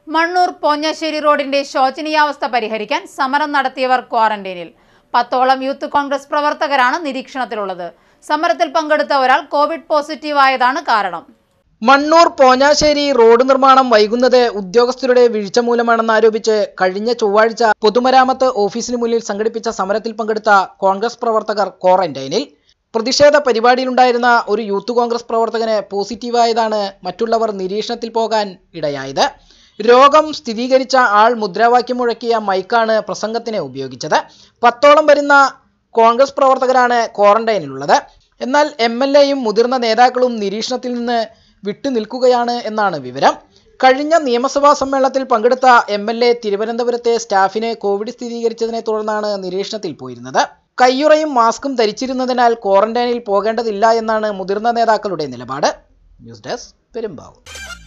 മണ്ണൂർ പോഞ്ഞശ്ശേരി റോഡിന്റെ ശോചനീയാവസ്ഥ പരിഹരിക്കാൻ സമരം നടത്തിയവർ ക്വാറന്റൈനിൽ പത്തോളം യൂത്ത് കോൺഗ്രസ് പ്രവർത്തകരാണ് നിരീക്ഷണത്തിലുള്ളത് സമരത്തിൽ പങ്കെടുത്ത ഒരാൾ കോവിഡ് പോസിറ്റീവ് ആയതാണ് കാരണം മണ്ണൂർ പോഞ്ഞാശ്ശേരി റോഡ് നിർമ്മാണം വൈകുന്നത് ഉദ്യോഗസ്ഥരുടെ വീഴ്ച മൂലമാണെന്ന് ആരോപിച്ച് കഴിഞ്ഞ ചൊവ്വാഴ്ച പൊതുമരാമത്ത് ഓഫീസിന് മുന്നിൽ സംഘടിപ്പിച്ച സമരത്തിൽ പങ്കെടുത്ത കോൺഗ്രസ് പ്രവർത്തകർ ക്വാറന്റൈനിൽ പ്രതിഷേധ പരിപാടിയിലുണ്ടായിരുന്ന ഒരു യൂത്ത് കോൺഗ്രസ് പ്രവർത്തകന് പോസിറ്റീവായതാണ് മറ്റുള്ളവർ നിരീക്ഷണത്തിൽ പോകാൻ ഇടയായത് രോഗം സ്ഥിരീകരിച്ച ആൾ മുദ്രാവാക്യം മുഴക്കിയ മൈക്കാണ് പ്രസംഗത്തിന് ഉപയോഗിച്ചത് പത്തോളം വരുന്ന കോൺഗ്രസ് പ്രവർത്തകരാണ് ക്വാറന്റൈനിലുള്ളത് എന്നാൽ എം എൽ എയും മുതിർന്ന നേതാക്കളും നിരീക്ഷണത്തിൽ നിന്ന് വിട്ടുനിൽക്കുകയാണ് എന്നാണ് വിവരം കഴിഞ്ഞ നിയമസഭാ സമ്മേളനത്തിൽ പങ്കെടുത്ത എം എൽ എ തിരുവനന്തപുരത്തെ സ്റ്റാഫിന് കോവിഡ് സ്ഥിരീകരിച്ചതിനെ തുടർന്നാണ് നിരീക്ഷണത്തിൽ പോയിരുന്നത് കയ്യുറയും മാസ്കും ധരിച്ചിരുന്നതിനാൽ ക്വാറന്റൈനിൽ പോകേണ്ടതില്ല എന്നാണ് മുതിർന്ന നേതാക്കളുടെ നിലപാട് ന്യൂസ് ഡെസ്ക് പെരുമ്പാവൂർ